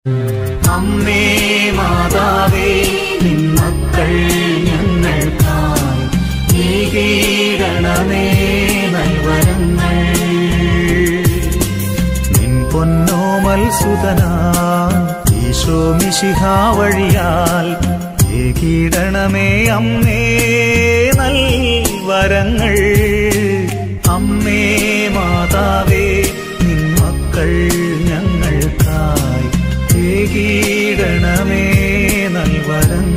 അമ്മേ മാതാവേ നിൻ മക്കൾ ഞങ്ങൾക്കായി ഏകീകരണമേ നൽവരങ്ങൾ നിൻ പൊന്നോമൽ സുതനാ ഈശോ മിശിഹ വഴിയാൽ ഏകീടണമേ അമ്മേ നൽവരങ്ങൾ അമ്മേ മാതാവേ നിൻ മക്കൾ ഞങ്ങൾക്കായി ഏകീടണമേ നൽവരങ്ങൾ